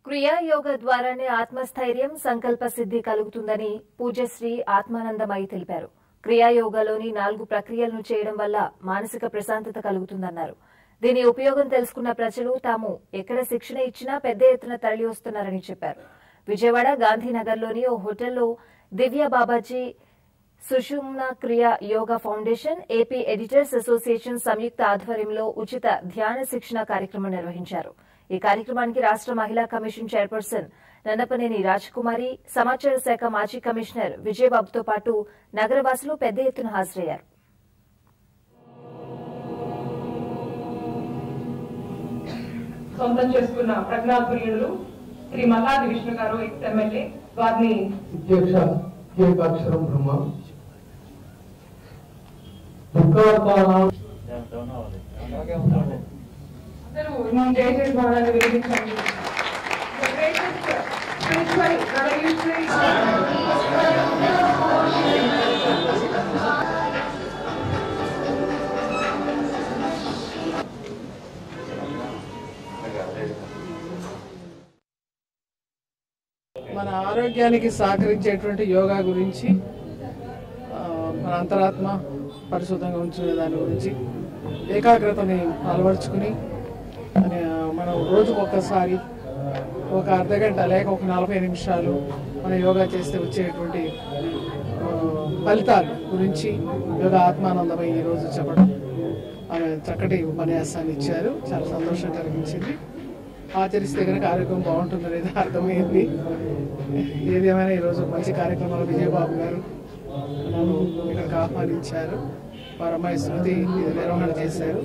క్రియాయోగ ద్వారానే ఆత్మస్థైర్యం సంకల్ప సిద్ధి కలుగుతుందని పూజ్యశ్రీ ఆత్మానందమయి తెలిపారు క్రియాయోగలోని నాలుగు ప్రక్రియలను చేయడం వల్ల మానసిక ప్రశాంతత కలుగుతుందన్నారు దీని ఉపయోగం తెలుసుకున్న ప్రజలు తాము ఎక్కడ శిక్షణ ఇచ్చినా పెద్ద ఎత్తున తరలి వస్తున్నారని చెప్పారు విజయవాడ గాంధీనగర్లోని ఓ హోటల్లో దివ్య Babaji Sushumna Kriya Yoga foundation AP editors association సంయుక్త ఆధ్వర్యంలో ఉచిత ధ్యాన శిక్షణ కార్యక్రమం నిర్వహించారు ఈ కార్యక్రమానికి రాష్ట మహిళా కమిషన్ చైర్పర్సన్ నందపనేని రాజకుమారి సమాచార శాఖ మాజీ కమిషనర్ విజయబాబుతో పాటు నగరవాసులు పెద్ద ఎత్తున హాజరయ్యారు సొంతం చేసుకున్న ప్రజ్ఞాపుర్యులు శ్రీ మల్లాది విష్ణు గారు ఎక్స్ ఎమ్మెల్యే వారిని అధ్యక్ష ఏకాక్షరం బ్రహ్మ దుఃఖార్థానం అందరూ దయచేసి భాగాన్ని వినిపించండి The greatest spiritual revolutionary మన ఆరోగ్యానికి సహకరించేటువంటి యోగా గురించి ఆ, మన అంతరాత్మ పరిశుద్ధంగా ఉంచుకునే దాని గురించి ఏకాగ్రతని అలవర్చుకుని అని, ఆ, మనం రోజుకు ఒక్కసారి ఒక అర్ధ గంట లేక ఒక నలభై నిమిషాలు మన యోగా చేస్తే వచ్చేటువంటి ఆ, ఫలితాలు గురించి యోగా ఆత్మానందమై ఈరోజు చెప్పడం ఆమె చక్కటి ఉపన్యాసాన్ని ఇచ్చారు చాలా సంతోషం కలిగించింది ఆచరిస్తే కనుక ఆరోగ్యం బాగుంటుంది అనేది అర్థమైంది ఏదేమైనా ఈరోజు మంచి కార్యక్రమాలు విజయబాబు గారు నన్ను ఇక్కడికి ఆహ్వానించారు వారి అమ్మాయి శృతి ఇది నిర్వహణ చేశారు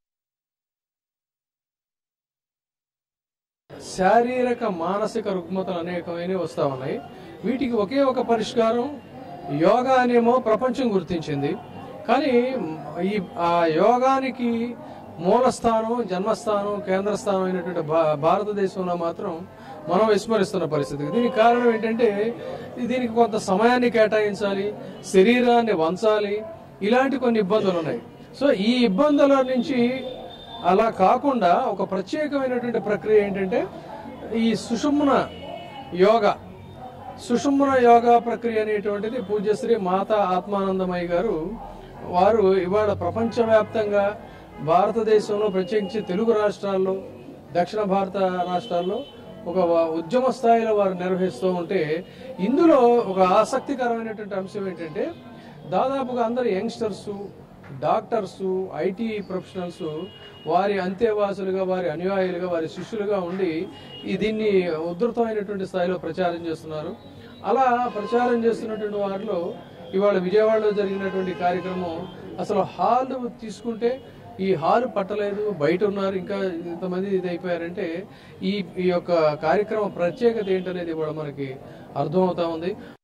శారీరక మానసిక రుగ్మతలు అనేకమైనవి వస్తూ ఉన్నాయి వీటికి ఒకే ఒక పరిష్కారం యోగా అనేమో ప్రపంచం గుర్తించింది కానీ ఈ ఆ యోగానికి మూలస్థానం జన్మస్థానం కేంద్ర స్థానం అయినటువంటి భా- భారతదేశంలో మాత్రం మనం విస్మరిస్తున్న పరిస్థితి దీనికి కారణం ఏంటంటే దీనికి కొంత సమయాన్ని కేటాయించాలి శరీరాన్ని వంచాలి ఇలాంటి కొన్ని ఇబ్బందులు ఉన్నాయి సో ఈ ఇబ్బందుల నుంచి అలా కాకుండా ఒక ప్రత్యేకమైనటువంటి ప్రక్రియ ఏంటంటే ఈ సుషుమ్న యోగా సుషుమ్న యోగా ప్రక్రియ అనేటువంటిది పూజ్యశ్రీ మాతా ఆత్మానందమయ్య గారు వారు ఇవాళ ప్రపంచవ్యాప్తంగా భారతదేశంలో ప్రత్యేకించి తెలుగు రాష్ట్రాల్లో దక్షిణ భారత రాష్ట్రాల్లో ఒక వ- ఉద్యమ స్థాయిలో వారు నిర్వహిస్తూ ఉంటే ఇందులో ఒక ఆసక్తికరమైనటువంటి అంశం ఏంటంటే దాదాపుగా అందరు యంగ్స్టర్స్ డాక్టర్స్ ఐటీ ప్రొఫెషనల్స్ వారి అంతేవాసులుగా వారి అనుయాయులుగా వారి శిష్యులుగా ఉండి ఈ దీన్ని ఉధృతమైనటువంటి స్థాయిలో ప్రచారం చేస్తున్నారు అలా ప్రచారం చేస్తున్నటువంటి వారిలో ఇవాళ విజయవాడలో జరిగినటువంటి కార్యక్రమం అసలు హాల్ తీసుకుంటే ఈ హాల్ పట్టలేదు బయట ఉన్నారు ఇంకా ఇంతమంది ఇది అయిపోయారంటే ఈ ఈ యొక్క కార్యక్రమం ప్రత్యేకత ఏంటనేది కూడా మనకి అర్థమవుతా ఉంది